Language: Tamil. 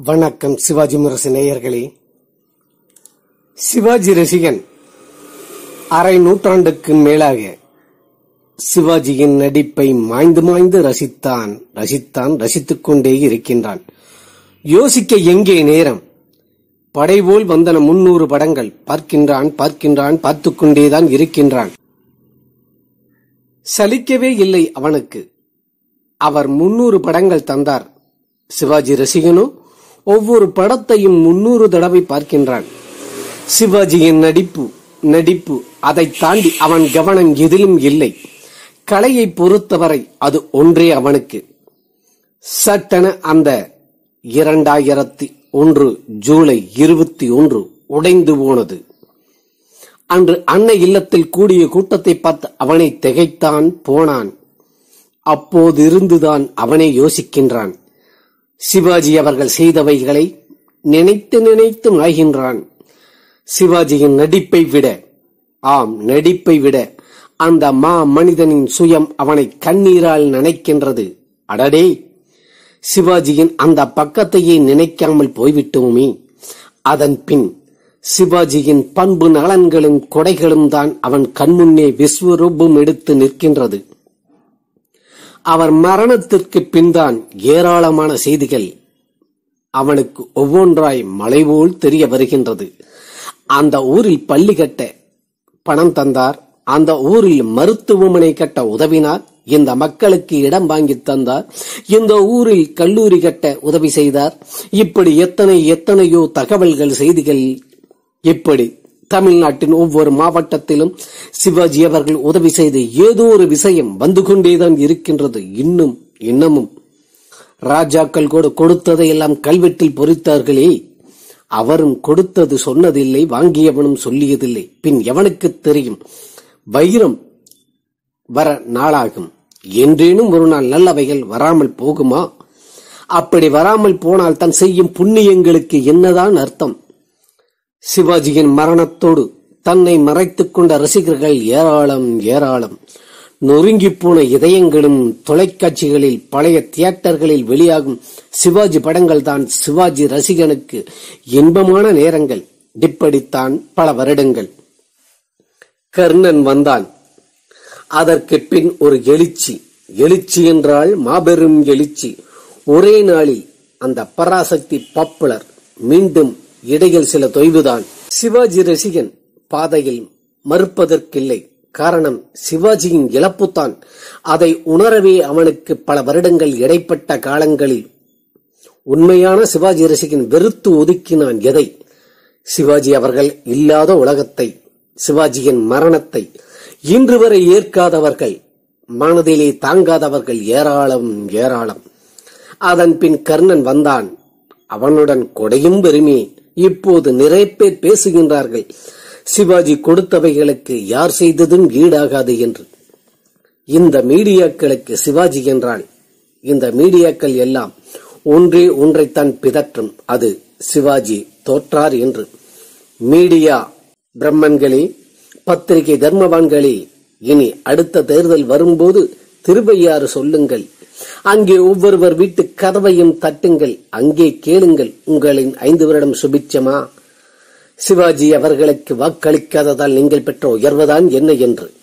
வணக்கம் சிவாஜி முரசு நேயர்களே சிவாஜி ரசிகன் அரை நூற்றாண்டுக்கு மேலாக சிவாஜியின் நடிப்பை மாய்ந்து மாய்ந்து ரசித்தான் ரசித்தான் ரசித்துக் கொண்டே இருக்கின்றான் யோசிக்க எங்கே நேரம் படைபோல் வந்தன முன்னூறு படங்கள் பார்க்கின்றான் பார்க்கின்றான் பார்த்துக் கொண்டேதான் இருக்கின்றான் சலிக்கவே இல்லை அவனுக்கு அவர் முன்னூறு படங்கள் தந்தார் சிவாஜி ரசிகனோ ஒவ்வொரு படத்தையும் முன்னூறு தடவை பார்க்கின்றான் சிவாஜியின் நடிப்பு நடிப்பு அதை தாண்டி அவன் கவனம் எதிலும் இல்லை கலையை பொறுத்தவரை அது ஒன்றே அவனுக்கு சட்டென அந்த இரண்டாயிரத்தி ஒன்று ஜூலை இருபத்தி ஒன்று உடைந்து போனது அன்று அன்னை இல்லத்தில் கூடிய கூட்டத்தை பார்த்து அவனை திகைத்தான் போனான் அப்போது இருந்துதான் அவனே யோசிக்கின்றான் சிவாஜி அவர்கள் செய்தவைகளை நினைத்து நினைத்து மாய்கின்றான் சிவாஜியின் நடிப்பை விட ஆம் நடிப்பை விட அந்த மா மனிதனின் சுயம் அவனை கண்ணீரால் நினைக்கின்றது அடடே சிவாஜியின் அந்த பக்கத்தையே நினைக்காமல் போய்விட்டோமே அதன் பின் சிவாஜியின் பண்பு நலன்களும் கொடைகளும் தான் அவன் கண்முன்னே விஸ்வரூபம் எடுத்து நிற்கின்றது அவர் மரணத்திற்கு பின்தான் ஏராளமான செய்திகள் அவனுக்கு ஒவ்வொன்றாய் மலைபோல் தெரிய வருகின்றது அந்த ஊரில் பள்ளி கட்ட பணம் தந்தார் அந்த ஊரில் மருத்துவமனை கட்ட உதவினார் இந்த மக்களுக்கு இடம் வாங்கி தந்தார் இந்த ஊரில் கல்லூரி கட்ட உதவி செய்தார் இப்படி எத்தனை எத்தனையோ தகவல்கள் செய்திகள் இப்படி தமிழ்நாட்டின் ஒவ்வொரு மாவட்டத்திலும் சிவாஜி அவர்கள் உதவி செய்த ஏதோ ஒரு விஷயம் வந்து கொண்டேதான் இருக்கின்றது இன்னும் இன்னமும் ராஜாக்கள் கூட கொடுத்ததை எல்லாம் கல்வெட்டில் பொறித்தார்களே அவரும் கொடுத்தது சொன்னதில்லை வாங்கியவனும் சொல்லியதில்லை பின் எவனுக்கு தெரியும் வைரம் வர நாளாகும் என்றேனும் ஒரு நாள் நல்லவைகள் வராமல் போகுமா அப்படி வராமல் போனால் தான் செய்யும் புண்ணியங்களுக்கு என்னதான் அர்த்தம் சிவாஜியின் மரணத்தோடு தன்னை மறைத்துக் கொண்ட ரசிகர்கள் ஏராளம் ஏராளம் நொறுங்கி போன இதயங்களும் தொலைக்காட்சிகளில் பழைய தியேட்டர்களில் வெளியாகும் சிவாஜி படங்கள் தான் சிவாஜி ரசிகனுக்கு இன்பமான நேரங்கள் இப்படித்தான் பல வருடங்கள் கர்ணன் வந்தான் அதற்கு பின் ஒரு எழுச்சி எழுச்சி என்றால் மாபெரும் எழுச்சி ஒரே நாளில் அந்த பராசக்தி பாப்புலர் மீண்டும் இடையில் சில தொய்வுதான் சிவாஜி ரசிகன் பாதையில் மறுப்பதற்கில்லை காரணம் சிவாஜியின் இழப்புத்தான் அதை உணரவே அவனுக்கு பல வருடங்கள் இடைப்பட்ட காலங்களில் உண்மையான சிவாஜி ரசிகன் வெறுத்து ஒதுக்கினான் எதை சிவாஜி அவர்கள் இல்லாத உலகத்தை சிவாஜியின் மரணத்தை இன்று வரை ஏற்காதவர்கள் மனதிலே தாங்காதவர்கள் ஏராளம் ஏராளம் அதன் பின் கர்ணன் வந்தான் அவனுடன் கொடையும் பெருமே இப்போது நிறைய பேர் பேசுகின்றார்கள் சிவாஜி கொடுத்தவைகளுக்கு யார் செய்ததும் ஈடாகாது என்று இந்த மீடியாக்களுக்கு சிவாஜி என்றால் இந்த மீடியாக்கள் எல்லாம் ஒன்றே ஒன்றைத்தான் பிதற்றும் அது சிவாஜி தோற்றார் என்று மீடியா பிரம்மன்களே பத்திரிகை தர்மவான்களே இனி அடுத்த தேர்தல் வரும்போது திருவையாறு சொல்லுங்கள் அங்கே ஒவ்வொருவர் வீட்டு கதவையும் தட்டுங்கள் அங்கே கேளுங்கள் உங்களின் ஐந்து வருடம் சுபிச்சமா சிவாஜி அவர்களுக்கு வாக்களிக்காததால் நீங்கள் பெற்ற உயர்வுதான் என்ன என்று